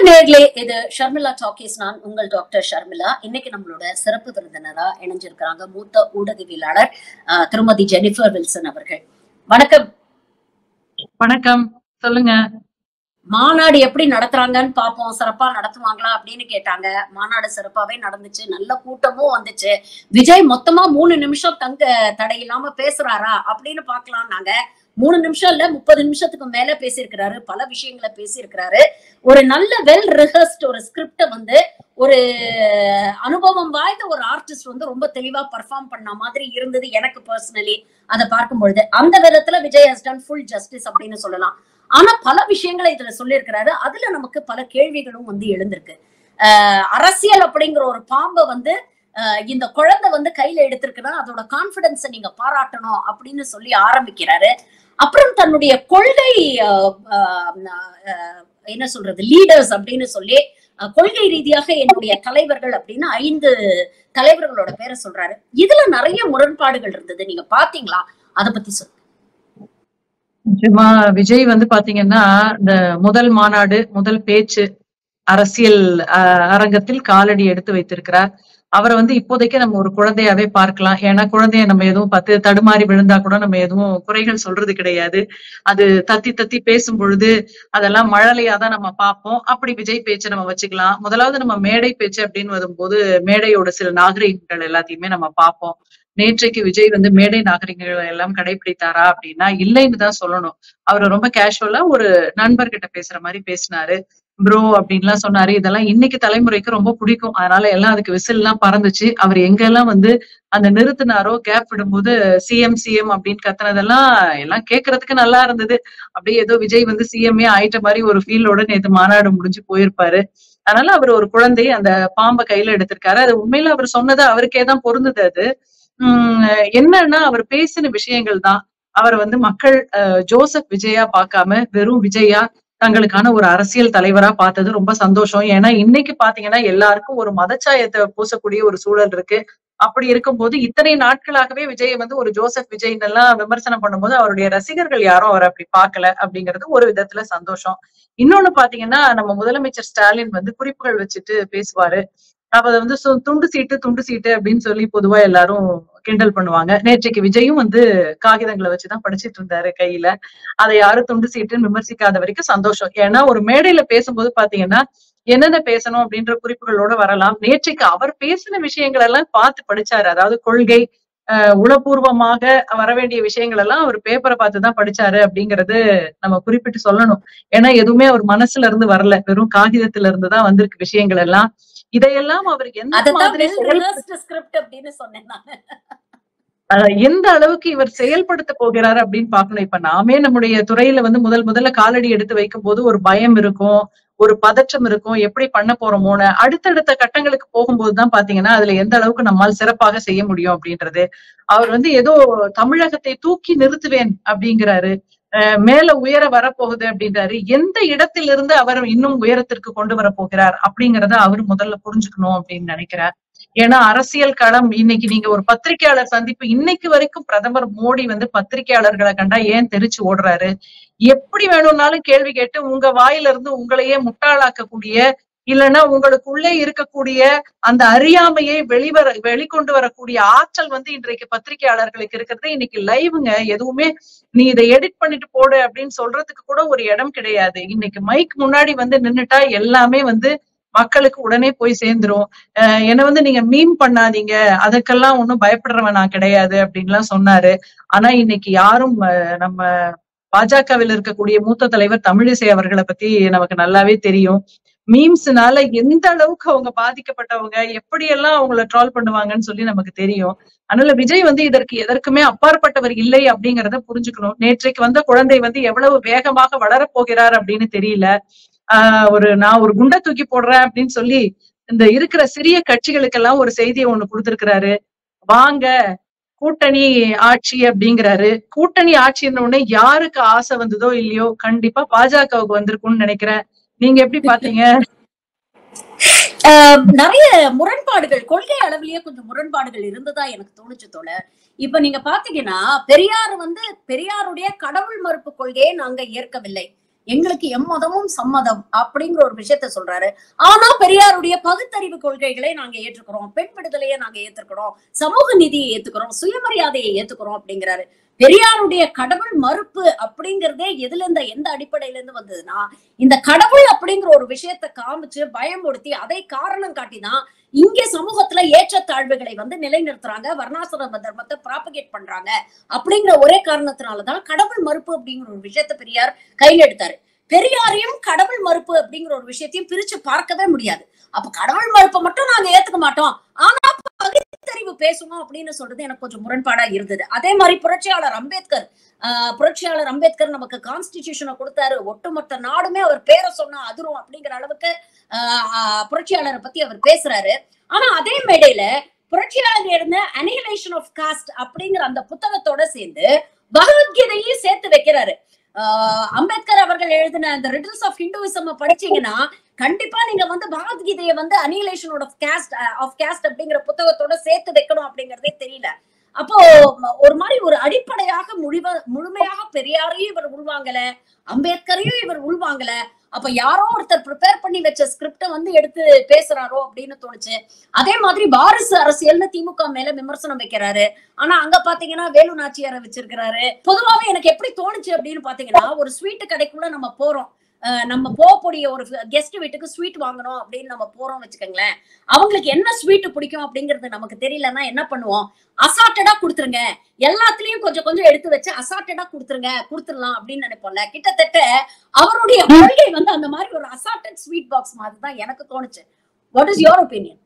நேர்களே இது ஷர்மிளா டாக்கீஸ் நான் உங்கள் டாக்டர் ஷர்மிளா இன்னைக்கு நம்மளோட சிறப்பு விருந்தினரா இணைஞ்சிருக்கிறாங்க மூத்த ஊடகவியலாளர் அஹ், திருமதி ஜெனிஃபர் வில்சன் அவர்கள் வணக்கம் வணக்கம் சொல்லுங்க மாநாடு எப்படி நடத்துறாங்கன்னு பாப்போம் சிறப்பா நடத்துவாங்களா அப்படின்னு கேட்டாங்க மாநாடு சிறப்பாவே நடந்துச்சு நல்ல கூட்டமும் வந்துச்சு விஜய் மொத்தமா மூணு நிமிஷம் தங்க தடை இல்லாம பேசுறாரா அப்படின்னு பார்க்கலாம் நாங்க மூணு நிமிஷம் இல்ல முப்பது நிமிஷத்துக்கு மேல பேசியிருக்கிறாரு பல விஷயங்களை பேசியிருக்கிறாரு ஒரு நல்ல வெல் ரிஹர்ஸ்ட் ஒரு ஸ்கிரிப்ட வந்து ஒரு அனுபவம் வாய்ந்த ஒரு ஆர்டிஸ்ட் வந்து ரொம்ப தெளிவா பர்ஃபார்ம் பண்ண மாதிரி இருந்தது எனக்கு பர்சனலி அதை பார்க்கும் பொழுது அந்த விதத்துல Vijay has done full justice அப்படின்னு சொல்லலாம் ஆனா பல விஷயங்களை இதுல சொல்லியிருக்கிறாரு அதுல நமக்கு பல கேள்விகளும் வந்து எழுந்திருக்கு ஆஹ் அரசியல் அப்படிங்கிற ஒரு பாம்பை வந்து ஆஹ் இந்த குழந்தை வந்து கையில எடுத்திருக்குன்னா அதோட கான்பிடன்ஸை நீங்க பாராட்டணும் அப்படின்னு சொல்லி ஆரம்பிக்கிறாரு அப்புறம் தன்னுடைய கொள்கை ஆஹ் ஆஹ் ஆஹ் என்ன சொல்றது லீடர்ஸ் அப்படின்னு சொல்லி ஆஹ் கொள்கை ரீதியாக என்னுடைய தலைவர்கள் அப்படின்னு ஐந்து தலைவர்களோட பேரை சொல்றாரு இதுல நிறைய முரண்பாடுகள் இருந்தது நீங்க பாத்தீங்களா அத பத்தி சொல்லுங்க நிச்சயமா விஜய் வந்து பாத்தீங்கன்னா இந்த முதல் மாநாடு முதல் பேச்சு அரசியல் அஹ், அரங்கத்தில் காலடி எடுத்து வைத்திருக்கிறார் அவரை வந்து இப்போதைக்கு நம்ம ஒரு குழந்தையாவே பார்க்கலாம் ஏன்னா குழந்தைய நம்ம எதுவும் பத்து தடுமாறி விழுந்தா கூட நம்ம எதுவும் குறைகள் சொல்றது கிடையாது அது தத்தி தத்தி பேசும் பொழுது அதெல்லாம் மழலையா தான் நம்ம பார்ப்போம் அப்படி விஜய் பேச்சை நம்ம வச்சுக்கலாம் முதலாவது நம்ம மேடை பேச்சு அப்படின்னு வரும்போது மேடையோட சில நாகரிகங்கள் எல்லாத்தையுமே நம்ம பார்ப்போம் நேற்றைக்கு விஜய் வந்து மேடை நாகரிகங்கள் எல்லாம் கடைபிடித்தாரா அப்படின்னா இல்லைன்னு தான் சொல்லணும் அவர் ரொம்ப கேஷுவலா ஒரு நண்பர்கிட்ட பேசுற மாதிரி பேசினாரு ப்ரோ அப்படின்லாம் சொன்னாரு இதெல்லாம் இன்னைக்கு தலைமுறைக்கு ரொம்ப பிடிக்கும் அதனால எல்லாம் அதுக்கு விசில் எல்லாம் பறந்துச்சு அவர் எங்கெல்லாம் வந்து அந்த நிறுத்தினாரோ கேப் விடும்போது சிஎம் சிஎம் அப்படின்னு கத்துனதெல்லாம் எல்லாம் கேட்கறதுக்கு நல்லா இருந்தது அப்படியே ஏதோ விஜய் வந்து சிஎம்ஏ ஆயிட்ட மாதிரி ஒரு ஃபீலோட நேத்து மாநாடு முடிஞ்சு போயிருப்பாரு அதனால அவர் ஒரு குழந்தை அந்த பாம்பை கையில எடுத்திருக்காரு அது உண்மையில அவர் சொன்னது அவருக்கே தான் பொருந்தது அது உம் என்னன்னா அவர் பேசின விஷயங்கள் தான் அவர் வந்து மக்கள் அஹ், ஜோசப் விஜயா பார்க்காம வெறும் விஜயா தங்களுக்கான ஒரு அரசியல் தலைவரா பார்த்தது ரொம்ப சந்தோஷம் ஏன்னா இன்னைக்கு பாத்தீங்கன்னா எல்லாருக்கும் ஒரு மதச்சாயத்தை பூசக்கூடிய ஒரு சூழல் இருக்கு அப்படி இருக்கும்போது இத்தனை நாட்களாகவே விஜய் வந்து ஒரு ஜோசப் விஜய்னு எல்லாம் விமர்சனம் பண்ணும்போது அவருடைய ரசிகர்கள் யாரும் அவர் அப்படி பார்க்கல அப்படிங்கிறது ஒரு விதத்துல சந்தோஷம் இன்னொன்னு பாத்தீங்கன்னா நம்ம முதலமைச்சர் ஸ்டாலின் வந்து குறிப்புகள் வச்சுட்டு பேசுவாரு அப்ப அதை வந்து சு- துண்டு சீட்டு துண்டு சீட்டு அப்படின்னு சொல்லி பொதுவா எல்லாரும் கிண்டல் பண்ணுவாங்க நேற்றைக்கு விஜயும் வந்து காகிதங்களை வச்சுதான் படிச்சிட்டு இருந்தாரு கையில அதை யாரும் துண்டு சீட்டுன்னு விமர்சிக்காத வரைக்கும் சந்தோஷம் ஏன்னா ஒரு மேடையில பேசும்போது பாத்தீங்கன்னா என்னென்ன பேசணும் அப்படின்ற குறிப்புகளோட வரலாம் நேற்றைக்கு அவர் பேசின விஷயங்கள் எல்லாம் பார்த்து படிச்சாரு அதாவது கொள்கை அஹ் உளப்பூர்வமாக வர வேண்டிய விஷயங்கள் எல்லாம் அவர் பேப்பரை பார்த்து தான் படிச்சாரு அப்படிங்கறது நம்ம குறிப்பிட்டு சொல்லணும் ஏன்னா எதுவுமே அவர் மனசுல இருந்து வரல வெறும் காகிதத்துல இருந்து தான் வந்திருக்கு விஷயங்கள் எல்லாம் இதையெல்லாம் அவர் எந்த அததான் மாதிரி வெல் செயல் ரிஹர்ஸ்ட் ஸ்கிரிப்ட் அப்படின்னு சொன்னேன் நான் அஹ் எந்த அளவுக்கு இவர் செயல்படுத்த போகிறாரு அப்படின்னு பார்க்கணும் இப்ப நாமே நம்முடைய துறையில வந்து முதல் முதல்ல காலடி எடுத்து வைக்கும் போது ஒரு பயம் இருக்கும் ஒரு பதற்றம் இருக்கும் எப்படி பண்ண போறோமோன்னு அடுத்தடுத்த கட்டங்களுக்கு போகும்போதுதான் பாத்தீங்கன்னா அதுல எந்த அளவுக்கு நம்மால் சிறப்பாக செய்ய முடியும் அப்படின்றது அவர் வந்து ஏதோ தமிழகத்தை தூக்கி நிறுத்துவேன் அப்படிங்கிறாரு அஹ் மேல உயர வரப்போகுது அப்படின்றாரு எந்த இடத்திலிருந்து அவர் இன்னும் உயரத்திற்கு கொண்டு வர போகிறார் அப்படிங்கறத அவர் முதல்ல புரிஞ்சுக்கணும் அப்படின்னு நினைக்கிறார் ஏன்னா அரசியல் களம் இன்னைக்கு நீங்க ஒரு பத்திரிகையாளர் சந்திப்பு இன்னைக்கு வரைக்கும் பிரதமர் மோடி வந்து பத்திரிகையாளர்களை கண்டா ஏன் தெரிச்சு ஓடுறாரு எப்படி வேணும்னாலும் கேள்வி கேட்டு உங்க வாயில இருந்து உங்களையே முட்டாளாக்கக்கூடிய இல்லைன்னா உங்களுக்குள்ளே இருக்கக்கூடிய அந்த அறியாமையை வெளிவர வெளிக்கொண்டு வரக்கூடிய ஆற்றல் வந்து இன்றைக்கு பத்திரிகையாளர்களுக்கு இருக்கிறது இன்னைக்கு லைவுங்க எதுவுமே நீ இதை எடிட் பண்ணிட்டு போடு அப்படின்னு சொல்றதுக்கு கூட ஒரு இடம் கிடையாது இன்னைக்கு மைக் முன்னாடி வந்து நின்னுட்டா எல்லாமே வந்து மக்களுக்கு உடனே போய் சேர்ந்துரும் அஹ் என்னை வந்து நீங்க மீம் பண்ணாதீங்க அதுக்கெல்லாம் ஒண்ணும் பயப்படுறவன் நான் கிடையாது அப்படின்லாம் சொன்னாரு ஆனா இன்னைக்கு யாரும் அஹ், நம்ம பாஜகவில் இருக்கக்கூடிய மூத்த தலைவர் தமிழிசை அவர்களை பத்தி நமக்கு நல்லாவே தெரியும் மீம்ஸ்னால எந்த அளவுக்கு அவங்க பாதிக்கப்பட்டவங்க எப்படியெல்லாம் அவங்கள ட்ரால் பண்ணுவாங்கன்னு சொல்லி நமக்கு தெரியும் அதனால விஜய் வந்து இதற்கு எதற்குமே அப்பாற்பட்டவர் இல்லை அப்படிங்கறத புரிஞ்சுக்கணும் நேற்றைக்கு வந்த குழந்தை வந்து எவ்வளவு வேகமாக வளரப் போகிறார் அப்படின்னு தெரியல ஆஹ் ஒரு நான் ஒரு குண்டை தூக்கி போடுறேன் அப்படின்னு சொல்லி இந்த இருக்கிற சிறிய கட்சிகளுக்கெல்லாம் ஒரு செய்தியை ஒண்ணு கொடுத்திருக்கிறாரு வாங்க கூட்டணி ஆட்சி அப்படிங்கிறாரு கூட்டணி ஆட்சின்ன உடனே யாருக்கு ஆசை வந்ததோ இல்லையோ கண்டிப்பா பாஜகவுக்கு வந்திருக்கும்னு நினைக்கிறேன் நீங்க எப்படி பாத்தீங்க ஆஹ் நிறைய முரண்பாடுகள் கொள்கை அளவிலேயே கொஞ்சம் முரண்பாடுகள் இருந்ததா எனக்கு தோணுச்சு தோழர் இப்ப நீங்க பாத்தீங்கன்னா பெரியார் வந்து பெரியாருடைய கடவுள் மறுப்பு கொள்கையை நாங்க ஏற்கவில்லை எங்களுக்கு எம்மதமும் சம்மதம் அப்படிங்கிற ஒரு விஷயத்த சொல்றாரு ஆனா பெரியாருடைய பகுத்தறிவு கொள்கைகளை நாங்க ஏற்றுக்கிறோம் பெண் விடுதலையை நாங்க ஏத்துக்கிறோம் சமூக நீதியை ஏத்துக்கிறோம் சுயமரியாதையை ஏத்துக்கிறோம் அப்படிங்கிறாரு பெரியாருடைய கடவுள் மறுப்பு அப்படிங்கறதே எதுல இருந்து எந்த அடிப்படையில இருந்து வந்ததுன்னா இந்த கடவுள் அப்படிங்கிற ஒரு விஷயத்த காமிச்சு பயமுறுத்தி அதை காரணம் காட்டிதான் இங்க சமூகத்துல ஏற்றத்தாழ்வுகளை வந்து நிலைநிறுத்துறாங்க வர்ணாசிரம தர்மத்தை ப்ராபகேட் பண்றாங்க அப்படிங்கிற ஒரே காரணத்தினாலதான் கடவுள் மறுப்பு அப்படிங்கிற ஒரு விஷயத்த பெரியார் கையில் எடுத்தாரு பெரியாரையும் கடவுள் மறுப்பு அப்படிங்கிற ஒரு விஷயத்தையும் பிரிச்சு பார்க்கவே முடியாது அப்ப கடவுள் மறுப்பை மட்டும் நாங்க ஏத்துக்க மாட்டோம் ஆனா பகுத்தறிவு பேசணும் அப்படின்னு சொல்றது எனக்கு கொஞ்சம் முரண்பாடா இருந்தது அதே மாதிரி புரட்சியாளர் அம்பேத்கர் ஆஹ் புரட்சியாளர் அம்பேத்கர் நமக்கு கான்ஸ்டிடியூஷனை கொடுத்தாரு ஒட்டுமொத்த நாடுமே அவர் பேரை சொன்னா அதிரும் அப்படிங்கிற அளவுக்கு ஆஹ் ஆஹ் புரட்சியாளரை பத்தி அவர் பேசுறாரு ஆனா அதே மேடையில புரட்சியாளர் எழுந்த அனிஹிலேஷன் ஆஃப் காஸ்ட் அப்படிங்கிற அந்த புத்தகத்தோட சேர்ந்து பகவத்கீதையும் சேர்த்து வைக்கிறாரு ஆஹ் அம்பேத்கர் அவர்கள் எழுதின அந்த ரிட்டில்ஸ் ஆஃப் ஹிந்துவிசம் படிச்சீங்கன்னா கண்டிப்பா நீங்க வந்து பகவத்கீதையை வந்து அனிலேஷனோட கேஸ்ட் ஆஃப் கேஸ்ட் அப்படிங்கிற புத்தகத்தோட சேர்த்து வைக்கணும் அப்படிங்கறதே தெரியல அப்போ ம- ஒரு மாதிரி ஒரு அடிப்படையாக முழுவ முழுமையாக பெரியாரையும் இவர் உள்வாங்கல அம்பேத்கரையும் இவர் உள்வாங்கல அப்ப யாரோ ஒருத்தர் ப்ரிப்பேர் பண்ணி வச்ச ஸ்கிரிப்ட வந்து எடுத்து பேசுறாரோ அப்படின்னு தோணுச்சு அதே மாதிரி வாரிசு அரசியல்னு திமுக மேல விமர்சனம் வைக்கிறாரு ஆனா அங்க பாத்தீங்கன்னா வேலு நாச்சியாரை வச்சிருக்கிறாரு பொதுவாவே எனக்கு எப்படி தோணுச்சு அப்படின்னு பாத்தீங்கன்னா ஒரு ஸ்வீட் கடைக்குள்ள நம்ம போறோம் அஹ் நம்ம போகக்கூடிய ஒரு கெஸ்ட் வீட்டுக்கு ஸ்வீட் வாங்கணும் அப்படின்னு நம்ம போறோம் வச்சுக்கோங்களேன் அவங்களுக்கு என்ன ஸ்வீட் பிடிக்கும் அப்படிங்கிறது நமக்கு தெரியலன்னா என்ன பண்ணுவோம் அசார்ட்டடா கொடுத்துருங்க எல்லாத்துலயும் கொஞ்சம் கொஞ்சம் எடுத்து வச்சு அசார்ட்டடா கொடுத்துருங்க கொடுத்துடலாம் அப்படின்னு நினைப்போம்ல கிட்டத்தட்ட அவருடைய கொள்கை வந்து அந்த மாதிரி ஒரு அசார்ட்டட் ஸ்வீட் பாக்ஸ் மாதிரி தான் எனக்கு தோணுச்சு வாட் இஸ் யோர் ஒப்பீனியன்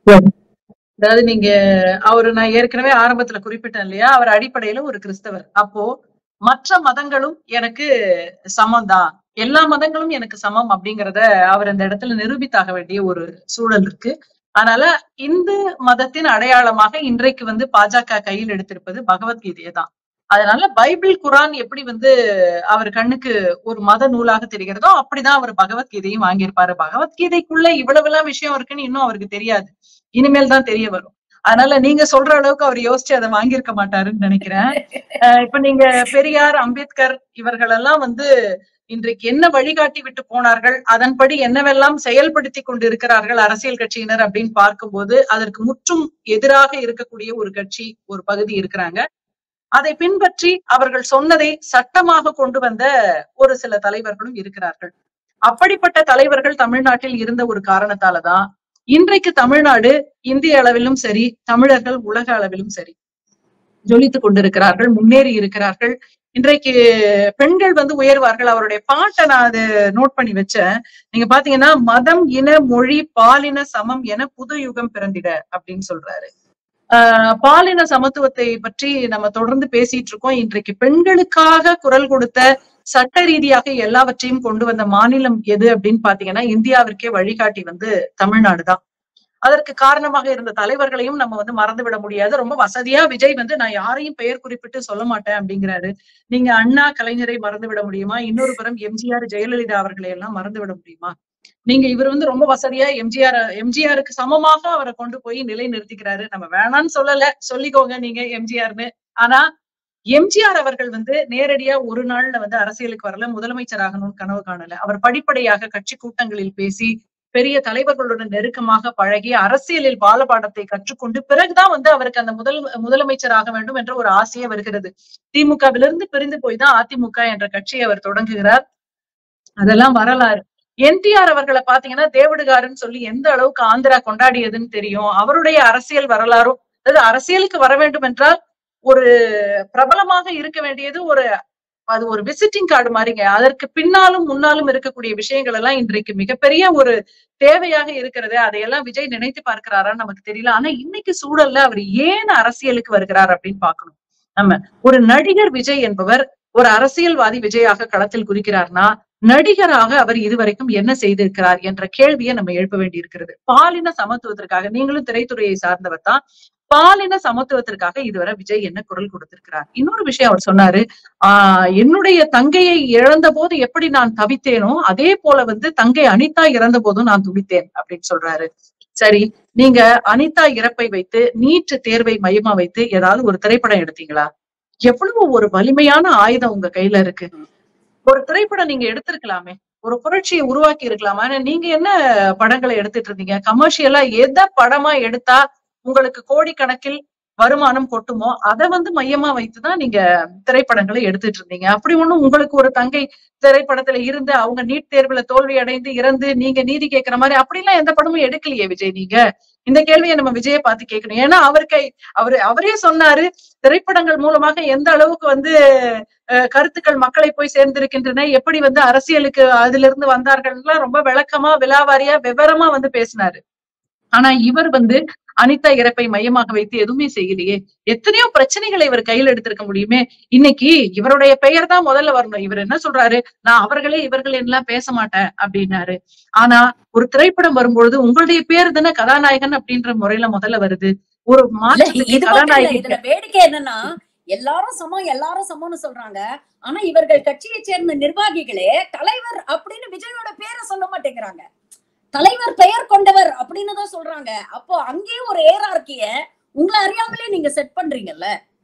அதாவது நீங்க அவரு நான் ஏற்கனவே ஆரம்பத்துல குறிப்பிட்டேன் இல்லையா அவர் அடிப்படையில ஒரு கிறிஸ்தவர் அப்போ மற்ற மதங்களும் எனக்கு சமம் தான் எல்லா மதங்களும் எனக்கு சமம் அப்படிங்கறத அவர் அந்த இடத்துல நிரூபித்தாக வேண்டிய ஒரு சூழல் இருக்கு அதனால இந்து மதத்தின் அடையாளமாக இன்றைக்கு வந்து பாஜக கையில் எடுத்திருப்பது பகவத்கீதையை தான் அதனால பைபிள் குரான் எப்படி வந்து அவர் கண்ணுக்கு ஒரு மத நூலாக தெரிகிறதோ அப்படிதான் அவர் பகவத்கீதையும் வாங்கியிருப்பாரு பகவத்கீதைக்குள்ள இவ்வளவுலாம் விஷயம் இருக்குன்னு இன்னும் அவருக்கு தெரியாது இனிமேல் தான் தெரிய வரும் அதனால நீங்க சொல்ற அளவுக்கு அவர் யோசிச்சு அதை வாங்கியிருக்க மாட்டாருன்னு நினைக்கிறேன் அஹ் இப்ப நீங்க பெரியார் அம்பேத்கர் இவர்கள் எல்லாம் வந்து இன்றைக்கு என்ன வழிகாட்டி விட்டு போனார்கள் அதன்படி என்னவெல்லாம் செயல்படுத்தி கொண்டு இருக்கிறார்கள் அரசியல் கட்சியினர் அப்படின்னு பார்க்கும்போது அதற்கு முற்றும் எதிராக இருக்கக்கூடிய ஒரு கட்சி ஒரு பகுதி இருக்கிறாங்க அதை பின்பற்றி அவர்கள் சொன்னதை சட்டமாக கொண்டு வந்த ஒரு சில தலைவர்களும் இருக்கிறார்கள் அப்படிப்பட்ட தலைவர்கள் தமிழ்நாட்டில் இருந்த ஒரு காரணத்தாலதான் இன்றைக்கு தமிழ்நாடு இந்திய அளவிலும் சரி தமிழர்கள் உலக அளவிலும் சரி ஜொலித்துக் கொண்டிருக்கிறார்கள் முன்னேறி இருக்கிறார்கள் இன்றைக்கு பெண்கள் வந்து உயர்வார்கள் அவருடைய பாட்டை நான் அது நோட் பண்ணி வச்சேன் நீங்க பாத்தீங்கன்னா மதம் இன மொழி பாலின சமம் என புது யுகம் பிறந்திட அப்படின்னு சொல்றாரு ஆஹ் பாலின சமத்துவத்தை பற்றி நம்ம தொடர்ந்து பேசிட்டு இருக்கோம் இன்றைக்கு பெண்களுக்காக குரல் கொடுத்த சட்ட ரீதியாக எல்லாவற்றையும் கொண்டு வந்த மாநிலம் எது அப்படின்னு பாத்தீங்கன்னா இந்தியாவிற்கே வழிகாட்டி வந்து தமிழ்நாடு தான் அதற்கு காரணமாக இருந்த தலைவர்களையும் நம்ம வந்து மறந்து விட முடியாது ரொம்ப வசதியா விஜய் வந்து நான் யாரையும் பெயர் குறிப்பிட்டு சொல்ல மாட்டேன் அப்படிங்கிறாரு நீங்க அண்ணா கலைஞரை மறந்து விட முடியுமா இன்னொரு புறம் எம்ஜிஆர் ஜெயலலிதா அவர்களை எல்லாம் மறந்து விட முடியுமா நீங்க இவர் வந்து ரொம்ப வசதியா எம்ஜிஆர் எம்ஜிஆருக்கு சமமாக அவரை கொண்டு போய் நிலை நிறுத்திக்கிறாரு நம்ம வேணாம்னு சொல்லல சொல்லிக்கோங்க நீங்க எம்ஜிஆர்னு ஆனா எம்ஜிஆர் அவர்கள் வந்து நேரடியா ஒரு நாள்ல வந்து அரசியலுக்கு வரல முதலமைச்சர் ஆகணும்னு கனவு காணல அவர் படிப்படியாக கட்சி கூட்டங்களில் பேசி பெரிய தலைவர்களுடன் நெருக்கமாக பழகி அரசியலில் பாலபாடத்தை கற்றுக்கொண்டு பிறகுதான் வந்து அவருக்கு அந்த முதல் முதலமைச்சர் ஆக வேண்டும் என்ற ஒரு ஆசையே வருகிறது திமுகவிலிருந்து பிரிந்து போய் தான் அதிமுக என்ற கட்சியை அவர் தொடங்குகிறார் அதெல்லாம் வரலாறு என்டிஆர் அவர்களை பாத்தீங்கன்னா தேவடுகாருன்னு சொல்லி எந்த அளவுக்கு ஆந்திரா கொண்டாடியதுன்னு தெரியும் அவருடைய அரசியல் வரலாறும் அதாவது அரசியலுக்கு வர வேண்டும் என்றால் ஒரு பிரபலமாக இருக்க வேண்டியது ஒரு அது ஒரு விசிட்டிங் கார்டு மாதிரிங்க அதற்கு பின்னாலும் முன்னாலும் இருக்கக்கூடிய விஷயங்கள் எல்லாம் இன்றைக்கு மிகப்பெரிய ஒரு தேவையாக இருக்கிறது அதையெல்லாம் விஜய் நினைத்து பார்க்கிறாரான்னு நமக்கு தெரியல ஆனா இன்னைக்கு சூழல்ல அவர் ஏன் அரசியலுக்கு வருகிறார் அப்படின்னு பார்க்கணும் நம்ம ஒரு நடிகர் விஜய் என்பவர் ஒரு அரசியல்வாதி விஜயாக களத்தில் குறிக்கிறார்னா நடிகராக அவர் இதுவரைக்கும் என்ன செய்திருக்கிறார் என்ற கேள்வியை நம்ம எழுப்ப வேண்டி இருக்கிறது பாலின சமத்துவத்திற்காக நீங்களும் திரைத்துறையை சார்ந்தவர் தான் பாலின சமத்துவத்திற்காக இதுவரை விஜய் என்ன குரல் கொடுத்திருக்கிறார் இன்னொரு விஷயம் அவர் சொன்னாரு ஆஹ் என்னுடைய தங்கையை இழந்த போது எப்படி நான் தவித்தேனோ அதே போல வந்து தங்கை அனிதா இறந்த போதும் நான் துடித்தேன் அப்படின்னு சொல்றாரு சரி நீங்க அனிதா இறப்பை வைத்து நீட் தேர்வை மையமா வைத்து ஏதாவது ஒரு திரைப்படம் எடுத்தீங்களா எவ்வளவு ஒரு வலிமையான ஆயுதம் உங்க கையில இருக்கு ஒரு திரைப்படம் நீங்க எடுத்திருக்கலாமே ஒரு புரட்சியை உருவாக்கி இருக்கலாம் ஆனா நீங்க என்ன படங்களை எடுத்துட்டு இருந்தீங்க கமர்ஷியலா எந்த படமா எடுத்தா உங்களுக்கு கோடிக்கணக்கில் வருமானம் கொட்டுமோ அதை வந்து மையமா வைத்துதான் நீங்க திரைப்படங்களை எடுத்துட்டு இருந்தீங்க அப்படி ஒண்ணும் உங்களுக்கு ஒரு தங்கை திரைப்படத்துல இருந்து அவங்க நீட் தேர்வுல தோல்வி அடைந்து இறந்து நீங்க நீதி கேட்கிற மாதிரி அப்படிலாம் எந்த படமும் எடுக்கலையே விஜய் நீங்க இந்த கேள்வியை நம்ம விஜயை பார்த்து கேட்கணும் ஏன்னா அவருக்கு அவரு அவரே சொன்னாரு திரைப்படங்கள் மூலமாக எந்த அளவுக்கு வந்து அஹ், கருத்துக்கள் மக்களை போய் சேர்ந்திருக்கின்றன எப்படி வந்து அரசியலுக்கு அதுல இருந்து வந்தார்கள்லாம் ரொம்ப விளக்கமா விலாவாரியா விவரமா வந்து பேசினாரு ஆனா இவர் வந்து அனிதா இறப்பை மையமாக வைத்து எதுவுமே செய்யலையே எத்தனையோ பிரச்சனைகளை இவர் கையில் எடுத்திருக்க முடியுமே இன்னைக்கு இவருடைய பெயர் தான் முதல்ல வரணும் இவர் என்ன சொல்றாரு நான் அவர்களே இவர்கள் எல்லாம் பேச மாட்டேன் அப்படின்னாரு ஆனா ஒரு திரைப்படம் வரும்பொழுது உங்களுடைய பேர் தானே கதாநாயகன் அப்படின்ற முறையில முதல்ல வருது ஒரு இல்ல, மாற்றத்துக்கு இது மட்டும் இல்ல, கதாநாயகி இதுல வேடிக்கை என்னன்னா எல்லாரும் சமம் எல்லாரும் சமம்னு சொல்றாங்க ஆனா இவர்கள் கட்சியை சேர்ந்த நிர்வாகிகளே தலைவர் அப்படின்னு விஜயோட பேரை சொல்ல மாட்டேங்கிறாங்க தலைவர் பெயர் கொண்டவர் அப்படின்னு தான் சொல்றாங்க அப்போ அங்கேயும் ஒரு ஏரார்கிய உங்களை அறியாமலே நீங்க செட் பண்றீங்கல்ல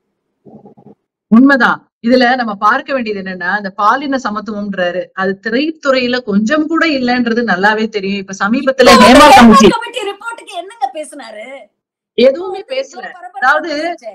உண்மைதான் இதுல நம்ம பார்க்க வேண்டியது என்னன்னா இந்த பாலின சமத்துவம்ன்றாரு அது திரைத்துறையில கொஞ்சம் கூட இல்லைன்றது நல்லாவே தெரியும் இப்ப சமீபத்துல ஹேமா கமிட்டி கமிட்டி ரிப்போர்ட்டுக்கு என்னங்க பேசினாரு எதுவுமே பேசல பரபரப்பா அதாவது இருந்துச்சு.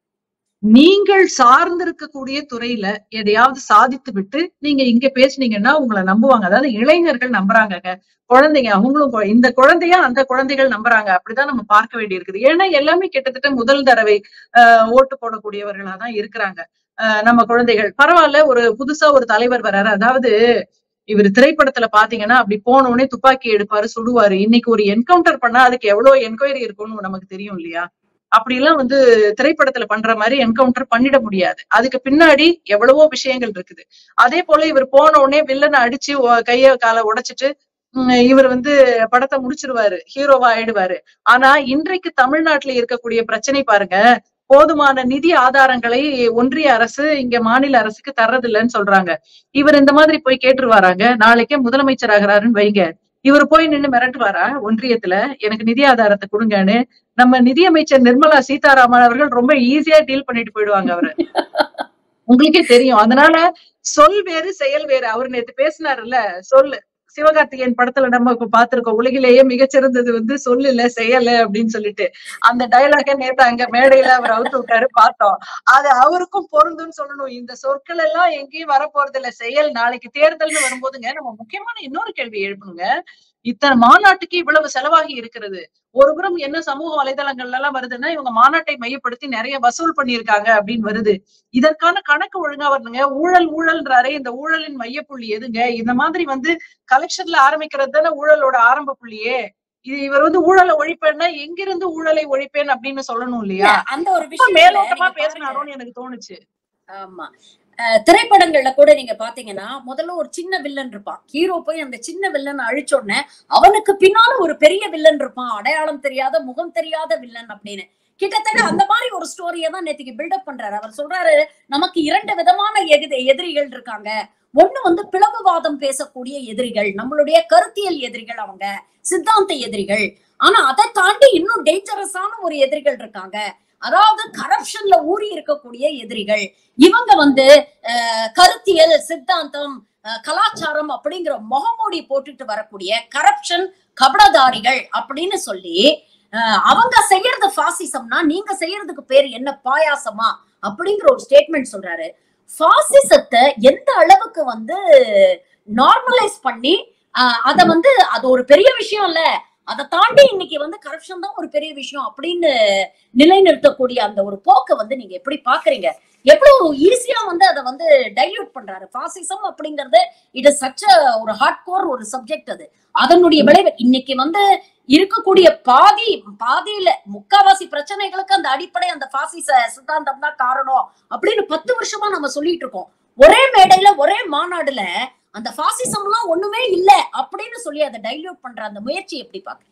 நீங்கள் சார்ந்திருக்கக்கூடிய துறையில எதையாவது சாதித்து விட்டு நீங்க இங்க பேசுனீங்கன்னா உங்களை நம்புவாங்க அதாவது இளைஞர்கள் நம்புறாங்கங்க குழந்தைங்க அவங்களும் கொ- இந்த குழந்தையா அந்த குழந்தைகள் நம்புறாங்க அப்படிதான் நம்ம பார்க்க வேண்டி இருக்குது ஏன்னா எல்லாமே கிட்டத்தட்ட முதல் தடவை ஆஹ் ஓட்டு போடக்கூடியவர்களா தான் இருக்கிறாங்க ஆஹ் நம்ம குழந்தைகள் பரவாயில்ல ஒரு புதுசா ஒரு தலைவர் வராரு அதாவது இவர் திரைப்படத்துல பாத்தீங்கன்னா அப்படி போன உடனே துப்பாக்கி எடுப்பாரு சுடுவாரு இன்னைக்கு ஒரு என்கவுண்டர் பண்ணா அதுக்கு எவ்வளவு என்கொயரி இருக்கும்னு நமக்கு தெரியும் இல்லையா அப்படி எல்லாம் வந்து திரைப்படத்துல பண்ற மாதிரி என்கவுண்டர் பண்ணிட முடியாது அதுக்கு பின்னாடி எவ்வளவோ விஷயங்கள் இருக்குது அதே போல இவர் போன உடனே வில்லனை அடிச்சு ஒ- கைய காலை உடைச்சிட்டு உம், இவர் வந்து படத்தை முடிச்சிருவாரு ஹீரோவா ஆயிடுவாரு ஆனா இன்றைக்கு தமிழ்நாட்டுல இருக்கக்கூடிய பிரச்சனை பாருங்க போதுமான நிதி ஆதாரங்களை ஒன்றிய அரசு இங்க மாநில அரசுக்கு தர்றதில்லைன்னு சொல்றாங்க இவர் இந்த மாதிரி போய் கேட்டுருவாராங்க நாளைக்கே முதலமைச்சர் ஆகிறாருன்னு வைங்க இவர் போய் நின்னு மிரட்டுவாரா ஒன்றியத்துல எனக்கு நிதி ஆதாரத்தை கொடுங்கன்னு நம்ம நிதியமைச்சர் நிர்மலா சீதாராமன் அவர்கள் ரொம்ப ஈஸியா டீல் பண்ணிட்டு போயிடுவாங்க அவரு உங்களுக்கே தெரியும் அதனால சொல் வேறு செயல் வேறு அவர் நேத்து பேசினாருல்ல சொல் சிவகார்த்திகேயன் படத்துல நம்ம இப்ப பாத்திருக்கோம் உலகிலேயே மிகச்சிறந்தது வந்து சொல்லு இல்ல செயல் அப்படின்னு சொல்லிட்டு அந்த டயலாக நேத்து அங்க மேடையில அவர் அவுத்து விட்டாரு பார்த்தோம் அது அவருக்கும் பொருந்தும்னு சொல்லணும் இந்த சொற்கள் எல்லாம் எங்கேயும் வரப்போறது இல்ல செயல் நாளைக்கு தேர்தல்னு வரும்போதுங்க நம்ம முக்கியமான இன்னொரு கேள்வி எழுப்பணுங்க இத்தனை மாநாட்டுக்கு இவ்வளவு செலவாகி இருக்கிறது ஒருபுறம் என்ன சமூக வலைதளங்கள்ல எல்லாம் வருதுன்னா இவங்க மாநாட்டை மையப்படுத்தி நிறைய வசூல் பண்ணியிருக்காங்க அப்படின்னு வருது இதற்கான கணக்கு ஒழுங்கா வரணுங்க ஊழல் ஊழல்ன்றாரே இந்த ஊழலின் மையப்புள்ளி எதுங்க இந்த மாதிரி வந்து கலெக்ஷன்ல ஆரம்பிக்கிறது தானே ஊழலோட ஆரம்ப புள்ளியே இது இவர் வந்து ஊழலை ஒழிப்பேன்னா எங்கிருந்து ஊழலை ஒழிப்பேன் அப்படின்னு சொல்லணும் இல்ல, இல்லையா அந்த ஒரு ரொம்ப விஷயம் மேலோட்டமா பேசினாரோன்னு எனக்கு தோணுச்சு ஆமா அஹ் திரைப்படங்கள்ல கூட நீங்க பாத்தீங்கன்னா முதல்ல ஒரு சின்ன வில்லன் இருப்பான் ஹீரோ போய் அந்த சின்ன வில்லன் அழிச்ச உடனே அவனுக்கு பின்னால ஒரு பெரிய வில்லன் இருப்பான் அடையாளம் தெரியாத முகம் தெரியாத வில்லன் அப்படின்னு கிட்டத்தட்ட அந்த மாதிரி ஒரு ஸ்டோரியை தான் நேத்துக்கு பில்டப் பண்றாரு அவர் சொல்றாரு நமக்கு இரண்டு விதமான எதிரி எதிரிகள் இருக்காங்க ஒண்ணு வந்து பிளவுவாதம் பேசக்கூடிய எதிரிகள் நம்மளுடைய கருத்தியல் எதிரிகள் அவங்க சித்தாந்த எதிரிகள் ஆனா அதை தாண்டி இன்னும் டேஞ்சரஸான ஒரு எதிரிகள் இருக்காங்க அதாவது கரப்ஷன்ல ஊறி இருக்கக்கூடிய எதிரிகள் இவங்க வந்து அஹ், கருத்தியல் சித்தாந்தம் அஹ், கலாச்சாரம் அப்படிங்கிற முகமூடி போட்டுட்டு வரக்கூடிய கரப்ஷன் கபடதாரிகள் அப்படின்னு சொல்லி அஹ், அவங்க செய்யறது பாசிசம்னா நீங்க செய்யறதுக்கு பேர் என்ன பாயாசமா அப்படிங்கிற ஒரு ஸ்டேட்மெண்ட் சொல்றாரு பாசிசத்தை எந்த அளவுக்கு வந்து நார்மலைஸ் பண்ணி அஹ், அத வந்து அது ஒரு பெரிய விஷயம் இல்ல அதை தாண்டி இன்னைக்கு வந்து கரப்ஷன் தான் ஒரு பெரிய விஷயம் அப்படின்னு நிலைநிறுத்தக்கூடிய அந்த ஒரு போக்கை வந்து நீங்க எப்படி பாக்குறீங்க எவ்வளவு ஈஸியா வந்து அதை வந்து டைல்யூட் பண்றாரு பாசிசம் அப்படிங்கறது இட் இஸ் சச்ச ஒரு ஹார்ட் கோர் ஒரு சப்ஜெக்ட் அது அதனுடைய விளைவு இன்னைக்கு வந்து இருக்கக்கூடிய பாதி பாதியில முக்காவாசி பிரச்சனைகளுக்கு அந்த அடிப்படை அந்த பாசிச சித்தாந்தம் தான் காரணம் அப்படின்னு பத்து வருஷமா நம்ம சொல்லிட்டு இருக்கோம் ஒரே மேடையில ஒரே மாநாடுல அந்த பாசிசம்லாம் ஒண்ணுமே இல்ல அப்படின்னு சொல்லி அதை டைல்யூட் பண்ற அந்த முயற்சி எப்படி பாக்குறீங்க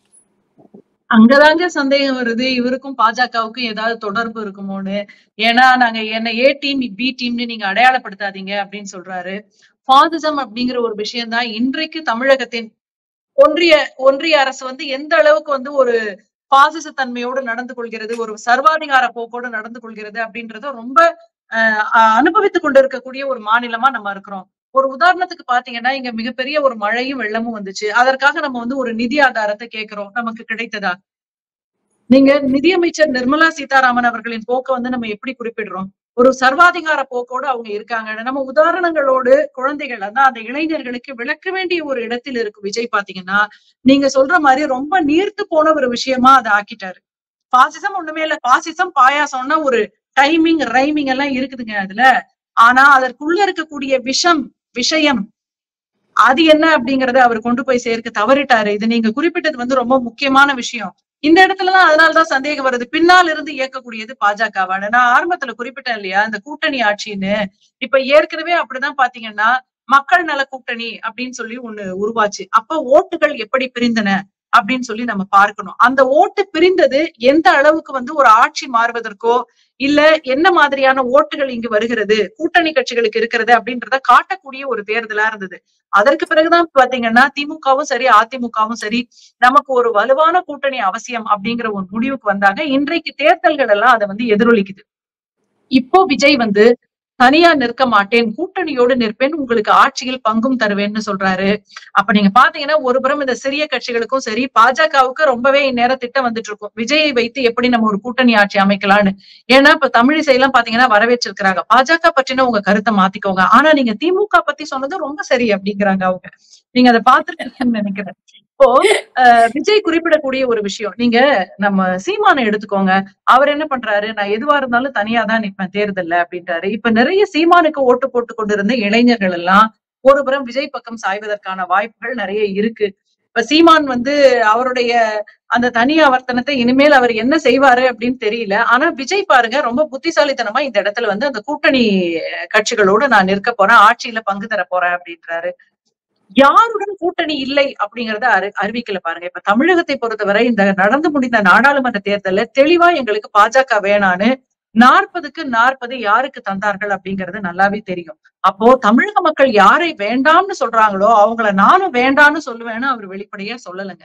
அங்கதாங்க சந்தேகம் வருது இவருக்கும் பாஜகவுக்கும் ஏதாவது தொடர்பு இருக்குமோன்னு ஏன்னா நாங்க என்ன ஏ டீம் பி டீம்னு நீங்க அடையாளப்படுத்தாதீங்க அப்படின்னு சொல்றாரு பாசிசம் அப்படிங்கிற ஒரு விஷயம் தான் இன்றைக்கு தமிழகத்தின் ஒன்றிய ஒன்றிய அரசு வந்து எந்த அளவுக்கு வந்து ஒரு பாசிச தன்மையோடு நடந்து கொள்கிறது ஒரு சர்வாதிகார போக்கோடு நடந்து கொள்கிறது அப்படின்றத ரொம்ப அஹ், அஹ், அனுபவித்துக் கொண்டு இருக்கக்கூடிய ஒரு மாநிலமா நம்ம இருக்கிறோம் ஒரு உதாரணத்துக்கு பாத்தீங்கன்னா இங்க மிகப்பெரிய ஒரு மழையும் வெள்ளமும் வந்துச்சு அதற்காக நம்ம வந்து ஒரு நிதி ஆதாரத்தை கேட்கிறோம் நமக்கு கிடைத்ததா நீங்க நிதியமைச்சர் நிர்மலா சீதாராமன் அவர்களின் போக்க வந்து நம்ம எப்படி குறிப்பிடுறோம் ஒரு சர்வாதிகார போக்கோடு அவங்க இருக்காங்க நம்ம உதாரணங்களோடு குழந்தைகள் அதான் அந்த இளைஞர்களுக்கு விளக்க வேண்டிய ஒரு இடத்தில் இருக்கு விஜய் பாத்தீங்கன்னா நீங்க சொல்ற மாதிரி ரொம்ப நீர்த்து போன ஒரு விஷயமா அதை ஆக்கிட்டாரு பாசிசம் ஒண்ணுமே இல்ல பாசிசம் பாயாசம்னா ஒரு டைமிங் ரைமிங் எல்லாம் இருக்குதுங்க அதுல ஆனா அதற்குள்ள இருக்கக்கூடிய விஷம் விஷயம் அது என்ன அப்படிங்கறத அவர் கொண்டு போய் சேர்க்க தவறிட்டாரு இது நீங்க குறிப்பிட்டது வந்து ரொம்ப முக்கியமான விஷயம் இந்த இடத்துலதான் அதனாலதான் சந்தேகம் வருது பின்னால் இருந்து இயக்கக்கூடியது பாஜகவான நான் ஆரம்பத்துல குறிப்பிட்டேன் இல்லையா இந்த கூட்டணி ஆட்சின்னு இப்ப ஏற்கனவே அப்படிதான் பாத்தீங்கன்னா மக்கள் நல கூட்டணி அப்படின்னு சொல்லி ஒண்ணு உருவாச்சு அப்ப ஓட்டுகள் எப்படி பிரிந்தன அப்படின்னு சொல்லி நம்ம பார்க்கணும் அந்த ஓட்டு பிரிந்தது எந்த அளவுக்கு வந்து ஒரு ஆட்சி மாறுவதற்கோ இல்ல என்ன மாதிரியான ஓட்டுகள் இங்கு வருகிறது கூட்டணி கட்சிகளுக்கு இருக்கிறது அப்படின்றத காட்டக்கூடிய ஒரு தேர்தலா இருந்தது அதற்கு பிறகுதான் பாத்தீங்கன்னா திமுகவும் சரி அதிமுகவும் சரி நமக்கு ஒரு வலுவான கூட்டணி அவசியம் அப்படிங்கிற ஒரு முடிவுக்கு வந்தாங்க இன்றைக்கு தேர்தல்கள் எல்லாம் அதை வந்து எதிரொலிக்குது இப்போ விஜய் வந்து தனியா நிற்க மாட்டேன் கூட்டணியோடு நிற்பேன் உங்களுக்கு ஆட்சியில் பங்கும் தருவேன்னு சொல்றாரு அப்ப நீங்க பாத்தீங்கன்னா ஒரு புறம் இந்த சிறிய கட்சிகளுக்கும் சரி பாஜகவுக்கு ரொம்பவே இந்நேரம் திட்டம் வந்துட்டு இருக்கும் விஜயை வைத்து எப்படி நம்ம ஒரு கூட்டணி ஆட்சி அமைக்கலாம்னு ஏன்னா இப்ப தமிழிசை எல்லாம் பாத்தீங்கன்னா வரவேற்றிருக்கிறாங்க பாஜக பற்றின உங்க கருத்தை மாத்திக்கோங்க ஆனா நீங்க திமுக பத்தி சொன்னது ரொம்ப சரி அப்படிங்கிறாங்க அவங்க நீங்க அதை பார்த்துருக்கீங்கன்னு நினைக்கிறேன் இப்போ அஹ், விஜய் குறிப்பிடக்கூடிய ஒரு விஷயம் நீங்க நம்ம சீமானை எடுத்துக்கோங்க அவர் என்ன பண்றாரு நான் எதுவா இருந்தாலும் தனியா தான் நிப்பேன் தேர்தல்ல அப்படின்றாரு இப்ப நிறைய சீமானுக்கு ஓட்டு போட்டு கொண்டிருந்த இளைஞர்கள் எல்லாம் ஒருபுறம் விஜய் பக்கம் சாய்வதற்கான வாய்ப்புகள் நிறைய இருக்கு இப்ப சீமான் வந்து அவருடைய அந்த தனி ஆவர்த்தனத்தை இனிமேல் அவர் என்ன செய்வாரு அப்படின்னு தெரியல ஆனா விஜய் பாருங்க ரொம்ப புத்திசாலித்தனமா இந்த இடத்துல வந்து அந்த கூட்டணி கட்சிகளோடு நான் நிற்க போறேன் ஆட்சியில பங்கு தர போறேன் அப்படின்றாரு யாருடன் கூட்டணி இல்லை அப்படிங்கறத அறி அறிவிக்கல பாருங்க இப்ப தமிழகத்தை பொறுத்தவரை இந்த நடந்து முடிந்த நாடாளுமன்ற தேர்தல்ல தெளிவா எங்களுக்கு பாஜக வேணான்னு நாற்பதுக்கு நாற்பது யாருக்கு தந்தார்கள் அப்படிங்கிறது நல்லாவே தெரியும் அப்போ தமிழக மக்கள் யாரை வேண்டாம்னு சொல்றாங்களோ அவங்கள நானும் வேண்டாம்னு சொல்லுவேன்னு அவர் வெளிப்படையா சொல்லலைங்க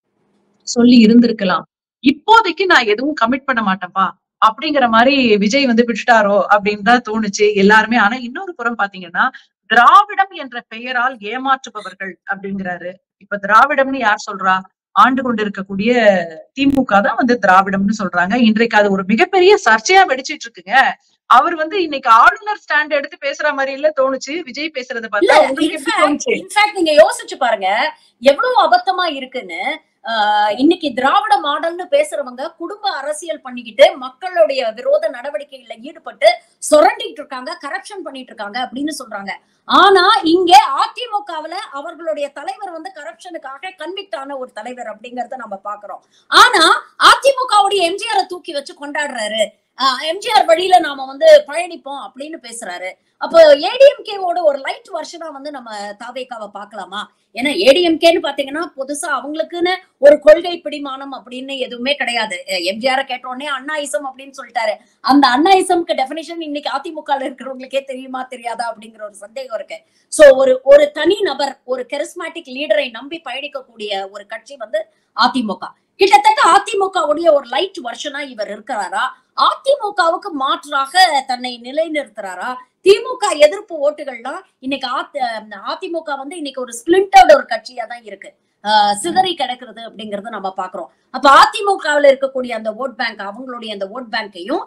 சொல்லி இருந்திருக்கலாம் இப்போதைக்கு நான் எதுவும் கமிட் பண்ண மாட்டேன்ப்பா அப்படிங்கிற மாதிரி விஜய் வந்து விட்டுட்டாரோ அப்படின்னு தான் தோணுச்சு எல்லாருமே ஆனா இன்னொரு புறம் பாத்தீங்கன்னா திராவிடம் என்ற பெயரால் ஏமாற்றுபவர்கள் அப்படிங்கிறாரு இப்ப திராவிடம்னு யார் சொல்றா ஆண்டு கொண்டிருக்கக்கூடிய திமுக தான் வந்து திராவிடம்னு சொல்றாங்க இன்றைக்கு அது ஒரு மிகப்பெரிய சர்ச்சையா வெடிச்சிட்டு இருக்குங்க அவர் வந்து இன்னைக்கு ஆளுநர் ஸ்டாண்ட் எடுத்து பேசுற மாதிரி இல்ல தோணுச்சு விஜய் பேசுறத இல்ல பார்த்தா உங்களுக்கு எப்படி தோணுச்சு இன்ஃபேக்ட் நீங்க யோசிச்சு பாருங்க எவ்வளவு அபத்தமா இருக்குன்னு ஆஹ் இன்னைக்கு திராவிட மாடல்னு பேசுறவங்க குடும்ப அரசியல் பண்ணிக்கிட்டு மக்களுடைய விரோத நடவடிக்கைகள்ல ஈடுபட்டு சுரண்டிட்டு இருக்காங்க கரப்ஷன் பண்ணிட்டு இருக்காங்க அப்படின்னு சொல்றாங்க ஆனா இங்க அதிமுகவுல அவர்களுடைய தலைவர் வந்து கரப்ஷனுக்காக கன்விக்ட் ஆன ஒரு தலைவர் அப்படிங்கறத நம்ம பாக்குறோம் ஆனா அதிமுகவுடைய எம்ஜிஆரை தூக்கி வச்சு கொண்டாடுறாரு எம்ஜிஆர் வழியில நாம வந்து பயணிப்போம் அப்படின்னு பேசுறாரு அப்போ ஏடிஎம்கேவோட ஒரு லைட் வருஷனா வந்து நம்ம தாவேக்காவை பார்க்கலாமா ஏன்னா ஏடிஎம்கேன்னு பாத்தீங்கன்னா புதுசா அவங்களுக்குன்னு ஒரு கொள்கை பிடிமானம் அப்படின்னு எதுவுமே கிடையாது எம்ஜிஆர் கேட்டோடனே அண்ணாயிசம் அப்படின்னு சொல்லிட்டாரு அந்த அண்ணாயிசம்க்கு டெபினிஷன் இன்னைக்கு அதிமுக இருக்கிறவங்களுக்கே தெரியுமா தெரியாதா அப்படிங்கிற ஒரு சந்தேகம் இருக்கு சோ ஒரு ஒரு தனி நபர் ஒரு கெரிஸ்மேட்டிக் லீடரை நம்பி பயணிக்கக்கூடிய ஒரு கட்சி வந்து அதிமுக கிட்டத்தட்ட அதிமுகவுடைய ஒரு லைட் வருஷனா இவர் இருக்கிறாரா அதிமுகவுக்கு மாற்றாக தன்னை நிலைநிறுத்துறாரா திமுக எதிர்ப்பு ஓட்டுகள்லாம் இன்னைக்கு அதி- அதிமுக வந்து இன்னைக்கு ஒரு ஸ்பிளிண்டர்ட் ஒரு கட்சியா தான் இருக்கு ஆஹ் சிதறி கிடக்குறது அப்படிங்கறத நம்ம பாக்குறோம் அப்ப அதிமுகவுல இருக்கக்கூடிய அந்த ஓட் பேங்க் அவங்களுடைய அந்த ஓட் பேங்கையும்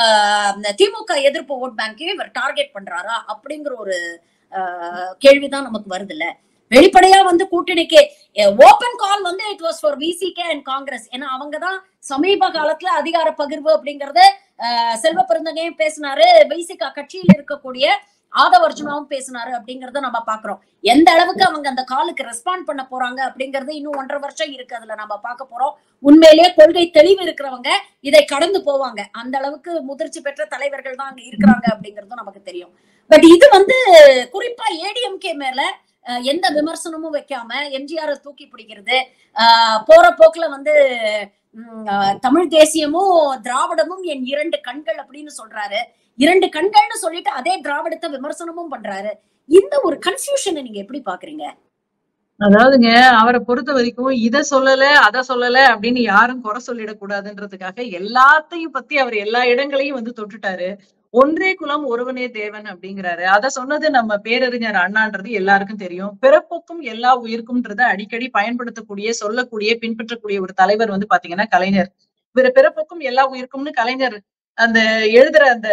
திமுக எதிர்ப்பு ஓட் பேங்கையும் இவர் டார்கெட் பண்றாரா அப்படிங்கிற ஒரு ஆஹ் கேள்விதான் நமக்கு வருது இல்ல வெளிப்படையா வந்து கூட்டணிக்கு ஓபன் கால் வந்து it was for VCK and Congress ஏன்னா அவங்கதான் சமீப காலத்துல அதிகார பகிர்வு அப்படிங்கறத ஆஹ் செல்வ பெருந்தகையும் பேசினாரு விசிகா கட்சியில் இருக்கக்கூடிய ஆதவர்ஜுனாவும் பேசினாரு அப்படிங்கறத நம்ம பாக்குறோம் எந்த அளவுக்கு அவங்க அந்த காலுக்கு ரெஸ்பாண்ட் பண்ண போறாங்க அப்படிங்கறது இன்னும் ஒன்றரை வருஷம் இருக்கு அதுல நம்ம பார்க்க போறோம் உண்மையிலேயே கொள்கை தெளிவு இருக்கிறவங்க இதை கடந்து போவாங்க அந்த அளவுக்கு முதிர்ச்சி பெற்ற தலைவர்கள் தான் அங்க இருக்கிறாங்க அப்படிங்கறதும் நமக்கு தெரியும் பட் இது வந்து குறிப்பா ஏடிஎம்கே மேல அஹ், எந்த விமர்சனமும் வைக்காம எம்ஜிஆர் தூக்கி பிடிக்கிறது ஆஹ், போற போக்குல வந்து உம், ஆஹ், தமிழ் தேசியமும் திராவிடமும் என் இரண்டு கண்கள் அப்படின்னு சொல்றாரு இரண்டு கண்கள்னு சொல்லிட்டு அதே திராவிடத்தை விமர்சனமும் பண்றாரு இந்த ஒரு கன்ஃபியூஷனை நீங்க எப்படி பாக்குறீங்க அதாவதுங்க அவரை பொறுத்த வரைக்கும் இத சொல்லல அத சொல்லல அப்படின்னு யாரும் குறை சொல்லிடக் கூடாதுன்றதுக்காக எல்லாத்தையும் பத்தி அவர் எல்லா இடங்களையும் வந்து தொட்டுட்டாரு ஒன்றே குலம் ஒருவனே தேவன் அப்படிங்கிறாரு அத சொன்னது நம்ம பேரறிஞர் அண்ணான்றது எல்லாருக்கும் தெரியும் பிறப்புக்கும் எல்லா உயிருக்கும்ன்றத அடிக்கடி பயன்படுத்தக்கூடிய சொல்லக்கூடிய பின்பற்றக்கூடிய ஒரு தலைவர் வந்து பாத்தீங்கன்னா கலைஞர் இவர் பிறப்புக்கும் எல்லா உயிருக்கும்னு கலைஞர் அந்த எழுதுற அந்த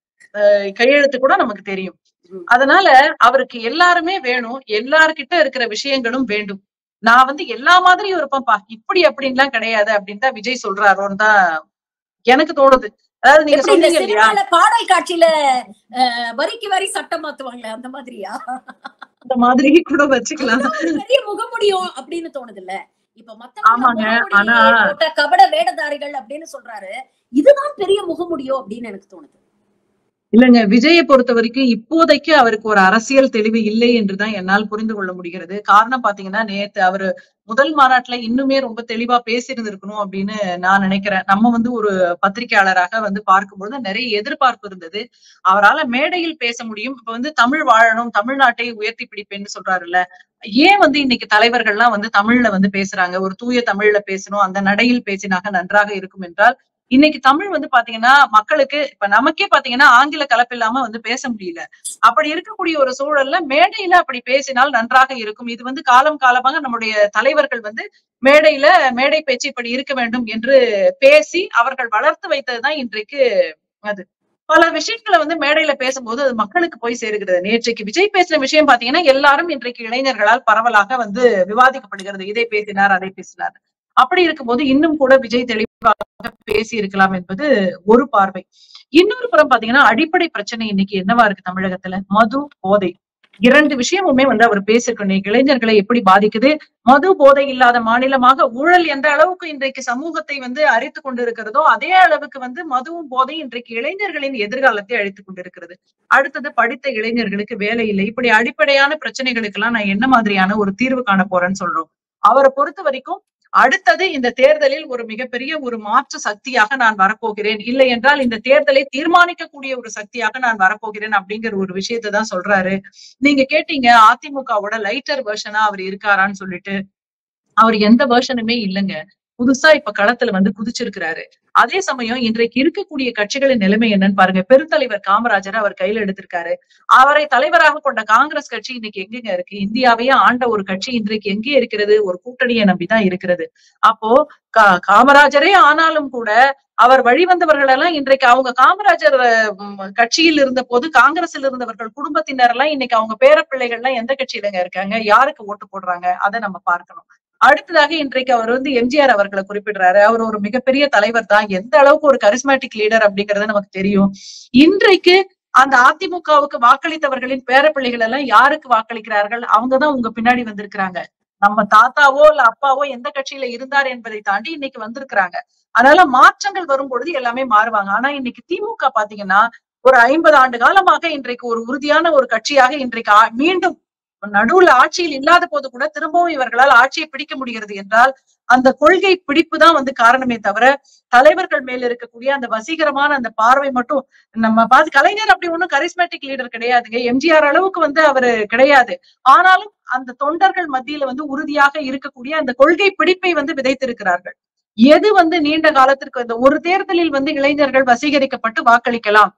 அஹ், கையெழுத்து கூட நமக்கு தெரியும் ம். அதனால அவருக்கு எல்லாருமே வேணும் எல்லார்கிட்ட இருக்கிற விஷயங்களும் வேண்டும் நான் வந்து எல்லா மாதிரியும் இருப்பேன்ப்பா இப்படி அப்படின்லாம் கிடையாது அப்படின்னு தான் விஜய் சொல்றாரோன்னு தான் எனக்கு தோணுது அதாவது நீங்க எப்படி இந்த சொன்னீங்க இல்லையா சினிமால பாடல் காட்சியில அஹ், வரிக்கு வரி சட்டம் மாத்துவாங்களே அந்த மாதிரியா அந்த மாதிரி கூட வச்சுக்கலாம் ஒரு பெரிய முகமுடியும் அப்படின்னு தோணுது இல்ல இப்ப ஆமாங்க, மத்த ஆனா- போட்ட கபட வேடதாரிகள் அப்படின்னு சொல்றாரு இதுதான் பெரிய முகமுடியும் அப்படின்னு எனக்கு தோணுது இல்லங்க விஜயை பொறுத்த வரைக்கும் இப்போதைக்கு அவருக்கு ஒரு அரசியல் தெளிவு இல்லை என்றுதான் என்னால் புரிந்து கொள்ள முடிகிறது காரணம் பாத்தீங்கன்னா நேத்து அவரு முதல் மாநாட்டுல இன்னுமே ரொம்ப தெளிவா பேசியிருந்திருக்கணும் அப்படின்னு நான் நினைக்கிறேன் நம்ம வந்து ஒரு பத்திரிகையாளராக வந்து பார்க்கும்பொழுது நிறைய எதிர்பார்ப்பு இருந்தது அவரால மேடையில் பேச முடியும் இப்ப வந்து தமிழ் வாழணும் தமிழ்நாட்டை உயர்த்தி பிடிப்பேன்னு சொல்றாருல்ல ஏன் வந்து இன்னைக்கு தலைவர்கள்லாம் வந்து தமிழ்ல வந்து பேசுறாங்க ஒரு தூய தமிழ்ல பேசணும் அந்த நடையில் பேசினாக நன்றாக இருக்கும் என்றால் இன்னைக்கு தமிழ் வந்து பாத்தீங்கன்னா மக்களுக்கு இப்ப நமக்கே பாத்தீங்கன்னா ஆங்கில கலப்பில்லாம வந்து பேச முடியல அப்படி இருக்கக்கூடிய ஒரு சூழல்ல மேடையில அப்படி பேசினால் நன்றாக இருக்கும் இது வந்து காலம் காலமாக நம்முடைய தலைவர்கள் வந்து மேடையில மேடை பேச்சு இப்படி இருக்க வேண்டும் என்று பேசி அவர்கள் வளர்த்து வைத்ததுதான் இன்றைக்கு அது பல விஷயங்களை வந்து மேடையில பேசும்போது அது மக்களுக்கு போய் சேருகிறது நேற்றைக்கு விஜய் பேசின விஷயம் பாத்தீங்கன்னா எல்லாரும் இன்றைக்கு இளைஞர்களால் பரவலாக வந்து விவாதிக்கப்படுகிறது இதை பேசினார் அதை பேசினார் அப்படி இருக்கும்போது இன்னும் கூட விஜய் தெளிவாக பேசி இருக்கலாம் என்பது ஒரு பார்வை இன்னொரு புறம் பாத்தீங்கன்னா அடிப்படை பிரச்சனை இன்னைக்கு என்னவா இருக்கு தமிழகத்துல மது போதை இரண்டு விஷயமுமே வந்து அவர் பேசியிருக்கணும் இன்னைக்கு இளைஞர்களை எப்படி பாதிக்குது மது போதை இல்லாத மாநிலமாக ஊழல் எந்த அளவுக்கு இன்றைக்கு சமூகத்தை வந்து அரித்து கொண்டிருக்கிறதோ அதே அளவுக்கு வந்து மதுவும் போதை இன்றைக்கு இளைஞர்களின் எதிர்காலத்தை அழித்துக் கொண்டிருக்கிறது அடுத்தது படித்த இளைஞர்களுக்கு வேலை இல்லை இப்படி அடிப்படையான பிரச்சனைகளுக்கு எல்லாம் நான் என்ன மாதிரியான ஒரு தீர்வு காண போறேன்னு சொல்றோம் அவரை பொறுத்த வரைக்கும் அடுத்தது இந்த தேர்தலில் ஒரு மிகப்பெரிய ஒரு மாற்று சக்தியாக நான் வரப்போகிறேன் இல்லை என்றால் இந்த தேர்தலை தீர்மானிக்கக்கூடிய ஒரு சக்தியாக நான் வரப்போகிறேன் அப்படிங்கிற ஒரு விஷயத்தை தான் சொல்றாரு நீங்க கேட்டீங்க அதிமுகவோட லைட்டர் வெர்ஷனா அவர் இருக்காரான்னு சொல்லிட்டு அவர் எந்த வெர்ஷனுமே இல்லைங்க புதுசா இப்ப களத்துல வந்து குதிச்சிருக்கிறாரு அதே சமயம் இன்றைக்கு இருக்கக்கூடிய கட்சிகளின் நிலைமை என்னன்னு பாருங்க பெருந்தலைவர் காமராஜர் அவர் கையில எடுத்திருக்காரு அவரை தலைவராக கொண்ட காங்கிரஸ் கட்சி இன்னைக்கு எங்கெங்க இருக்கு இந்தியாவையே ஆண்ட ஒரு கட்சி இன்றைக்கு எங்கே இருக்கிறது ஒரு கூட்டணியை நம்பிதான் இருக்கிறது அப்போ கா காமராஜரே ஆனாலும் கூட அவர் வழிவந்தவர்கள் எல்லாம் இன்றைக்கு அவங்க காமராஜர் உம், கட்சியில் இருந்த போது காங்கிரஸில் இருந்தவர்கள் குடும்பத்தினர் எல்லாம் இன்னைக்கு அவங்க பேரப்பிள்ளைகள் எல்லாம் எந்த கட்சியிலங்க இருக்காங்க யாருக்கு ஓட்டு போடுறாங்க அதை நம்ம பார்க்கணும் அடுத்ததாக இன்றைக்கு அவர் வந்து எம்ஜிஆர் அவர்களை குறிப்பிடுறாரு அவர் ஒரு மிகப்பெரிய தலைவர் தான் எந்த அளவுக்கு ஒரு கரிஸ்மேட்டிக் லீடர் அப்படிங்கறது நமக்கு தெரியும் இன்றைக்கு அந்த அதிமுகவுக்கு வாக்களித்தவர்களின் பேரப்பிள்ளைகள் எல்லாம் யாருக்கு வாக்களிக்கிறார்கள் அவங்கதான் உங்க பின்னாடி வந்திருக்கிறாங்க நம்ம தாத்தாவோ இல்ல அப்பாவோ எந்த கட்சியில இருந்தார் என்பதை தாண்டி இன்னைக்கு வந்திருக்கிறாங்க அதனால மாற்றங்கள் வரும் பொழுது எல்லாமே மாறுவாங்க ஆனா இன்னைக்கு திமுக பாத்தீங்கன்னா ஒரு ஐம்பது ஆண்டு காலமாக இன்றைக்கு ஒரு உறுதியான ஒரு கட்சியாக இன்றைக்கு ஆ- மீண்டும் நடுவுல ஆட்சியில் இல்லாத போது கூட திரும்பவும் இவர்களால் ஆட்சியை பிடிக்க முடிகிறது என்றால் அந்த கொள்கை பிடிப்பு தான் வந்து காரணமே தவிர தலைவர்கள் மேல இருக்கக்கூடிய அந்த வசீகரமான அந்த பார்வை மட்டும் நம்ம பார்த்து கலைஞர் அப்படி ஒண்ணும் கரிஸ்மேட்டிக் லீடர் கிடையாதுங்க எம்ஜிஆர் அளவுக்கு வந்து அவரு கிடையாது ஆனாலும் அந்த தொண்டர்கள் மத்தியில வந்து உறுதியாக இருக்கக்கூடிய அந்த கொள்கை பிடிப்பை வந்து விதைத்திருக்கிறார்கள் எது வந்து நீண்ட காலத்திற்கு இந்த ஒரு தேர்தலில் வந்து இளைஞர்கள் வசீகரிக்கப்பட்டு வாக்களிக்கலாம்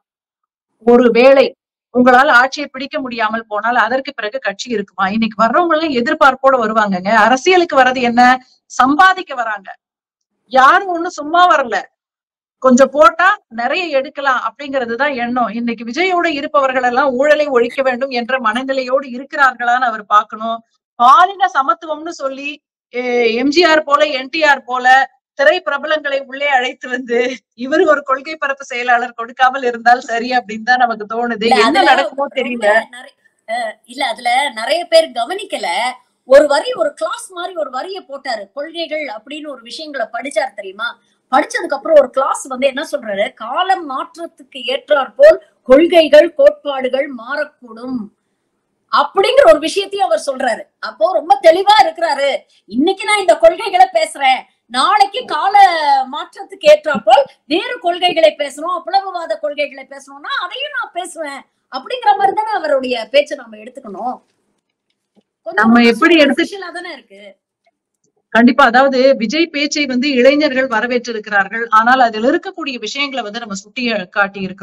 ஒரு வேளை உங்களால் ஆட்சியை பிடிக்க முடியாமல் போனால் அதற்கு பிறகு கட்சி இருக்குமா இன்னைக்கு வர்றவங்க எல்லாம் எதிர்பார்ப்போட வருவாங்கங்க அரசியலுக்கு வர்றது என்ன சம்பாதிக்க வராங்க யாரும் ஒண்ணும் சும்மா வரல கொஞ்சம் போட்டா நிறைய எடுக்கலாம் அப்படிங்கிறதுதான் எண்ணம் இன்னைக்கு விஜயோட இருப்பவர்கள் எல்லாம் ஊழலை ஒழிக்க வேண்டும் என்ற மனநிலையோடு இருக்கிறார்களான்னு அவர் பார்க்கணும் பாலின சமத்துவம்னு சொல்லி எ- எம்ஜிஆர் போல என்டிஆர் போல திரை பிரபலங்களை உள்ளே அழைத்து வந்து இவர் ஒரு கொள்கை பரப்பு செயலாளர் கொடுக்காமல் இருந்தால் சரி அப்படின்னு தான் நமக்கு தோணுது இல்ல, என்ன அதுல நடக்குமோ தெரியல ரொம்ப நிறைய- அஹ் இல்ல அதுல நிறைய பேர் கவனிக்கல ஒரு வரி ஒரு கிளாஸ் மாதிரி ஒரு வரியை போட்டாரு கொள்கைகள் அப்படின்னு ஒரு விஷயங்களை படிச்சார் தெரியுமா படிச்சதுக்கு அப்புறம் ஒரு கிளாஸ் வந்து என்ன சொல்றாரு காலம் மாற்றத்துக்கு ஏற்றாற் போல் கொள்கைகள் கோட்பாடுகள் மாறக்கூடும் அப்படிங்கிற ஒரு விஷயத்தையும் அவர் சொல்றாரு அப்போ ரொம்ப தெளிவா இருக்கிறாரு இன்னைக்கு நான் இந்த கொள்கைகளை பேசுறேன் நாளைக்கு கால மாற்றத்துக்கு ஏற்றாற்போல் வேறு கொள்கைகளை பேசணும் அப்புலவுவாத கொள்கைகளை பேசணும்னா அதையும் நான் பேசுவேன் அப்படிங்கிற மாதிரி தானே அவருடைய பேச்சை நம்ம எடுத்துக்கணும் கொஞ்சம் நம்ம ரொம்ப எப்படி எடுத்து- superficial ஆ தானே இருக்கு கண்டிப்பா அதாவது விஜய் பேச்சை வந்து இளைஞர்கள் வரவேற்றிருக்கிறார்கள் ஆனால் அதில் இருக்கக்கூடிய விஷயங்களை வந்து நம்ம சுட்டி காட்டி இருக்கிறோம்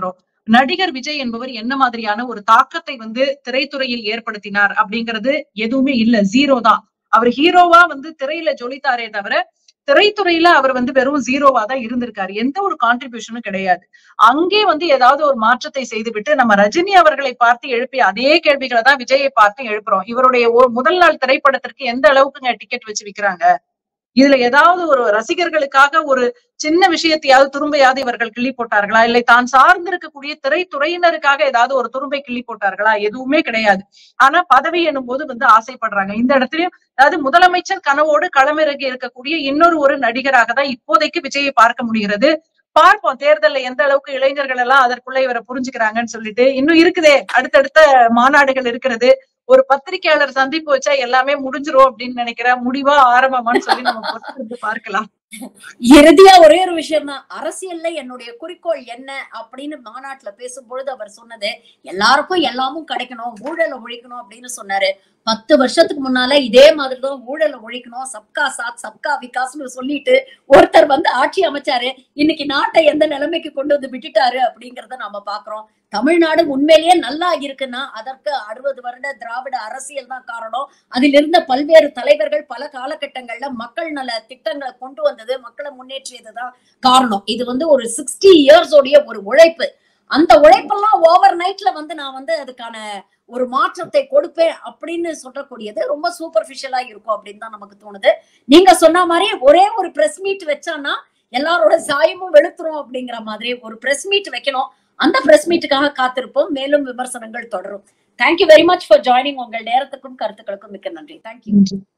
நடிகர் விஜய் என்பவர் என்ன மாதிரியான ஒரு தாக்கத்தை வந்து திரைத்துறையில் ஏற்படுத்தினார் அப்படிங்கிறது எதுவுமே இல்ல ஜீரோ தான் அவர் ஹீரோவா வந்து திரையில ஜொலித்தாரே தவிர திரைத்துறையில அவர் வந்து வெறும் ஜீரோவா தான் இருந்திருக்காரு எந்த ஒரு கான்ட்ரிபியூஷனும் கிடையாது அங்கே வந்து ஏதாவது ஒரு மாற்றத்தை செய்துவிட்டு நம்ம ரஜினி அவர்களை பார்த்து எழுப்பிய அதே கேள்விகளை தான் விஜயை பார்த்து எழுப்புறோம் இவருடைய ஒரு முதல் நாள் திரைப்படத்திற்கு எந்த அளவுக்குங்க டிக்கெட் வச்சு விக்கிறாங்க இதுல ஏதாவது ஒரு ரசிகர்களுக்காக ஒரு சின்ன விஷயத்தையாவது துரும்பையாவது இவர்கள் கிள்ளி போட்டார்களா இல்லை தான் சார்ந்திருக்கக்கூடிய திரைத்துறையினருக்காக ஏதாவது ஒரு துரும்பை கிள்ளி போட்டார்களா எதுவுமே கிடையாது ஆனா பதவி எனும் போது வந்து ஆசைப்படுறாங்க இந்த இடத்துலயும் அதாவது முதலமைச்சர் கனவோடு களமிறங்கி இருக்கக்கூடிய இன்னொரு ஒரு நடிகராக தான் இப்போதைக்கு விஜயை பார்க்க முடிகிறது பார்ப்போம் தேர்தல்ல எந்த அளவுக்கு இளைஞர்கள் எல்லாம் அதற்குள்ள இவரை புரிஞ்சுக்கிறாங்கன்னு சொல்லிட்டு இன்னும் இருக்குதே அடுத்தடுத்த மாநாடுகள் இருக்கிறது ஒரு பத்திரிகையாளர் சந்திப்பு வச்சா எல்லாமே முடிஞ்சிரும் அப்படின்னு நினைக்கிறேன் முடிவா ஆரம்பமான்னு சொல்லி நம்ம பொறுத்திருந்து பார்க்கலாம் இறுதியா ஒரே ஒரு விஷயம் தான் அரசியல்ல என்னுடைய குறிக்கோள் என்ன அப்படின்னு மாநாட்டுல பேசும்பொழுது அவர் சொன்னது எல்லாருக்கும் எல்லாமும் கிடைக்கணும் ஊழலை ஒழிக்கணும் அப்படின்னு சொன்னாரு பத்து வருஷத்துக்கு முன்னால இதே மாதிரிதான் ஊழலை ஒழிக்கணும் சப்கா சாத் சப்கா விகாஸ்னு சொல்லிட்டு ஒருத்தர் வந்து ஆட்சி அமைச்சாரு இன்னைக்கு நாட்டை எந்த நிலைமைக்கு கொண்டு வந்து விட்டுட்டாரு அப்படிங்கறத நாம பாக்குறோம் தமிழ்நாடு உண்மையிலேயே நல்லா இருக்குன்னா அதற்கு அறுபது வருட திராவிட அரசியல் தான் காரணம் அதில் இருந்த பல்வேறு தலைவர்கள் பல காலகட்டங்கள்ல மக்கள் நல திட்டங்களை கொண்டு வந்தது மக்களை முன்னேற்றியதுதான் காரணம் இது வந்து ஒரு சிக்ஸ்டி இயர்ஸ் உடைய ஒரு உழைப்பு அந்த உழைப்பெல்லாம் ஓவர் நைட்ல வந்து நான் வந்து அதுக்கான ஒரு மாற்றத்தை கொடுப்பேன் அப்படின்னு சொல்லக்கூடியது ரொம்ப சூப்பர்ஃபிஷியலா இருக்கும் அப்படின்னு தான் நமக்கு தோணுது நீங்க சொன்ன மாதிரி ஒரே ஒரு பிரஸ் மீட் வச்சானா எல்லாரோட சாயமும் வெளுத்துரும் அப்படிங்கிற மாதிரி ஒரு பிரஸ் மீட் வைக்கணும் அந்த பிரஸ் மீட்டுக்காக காத்திருப்போம் மேலும் விமர்சனங்கள் தொடரும் thank you very much for joining உங்கள் நேரத்துக்கும் கருத்துக்களுக்கும் மிக்க நன்றி தேங்க்யூ நன்றி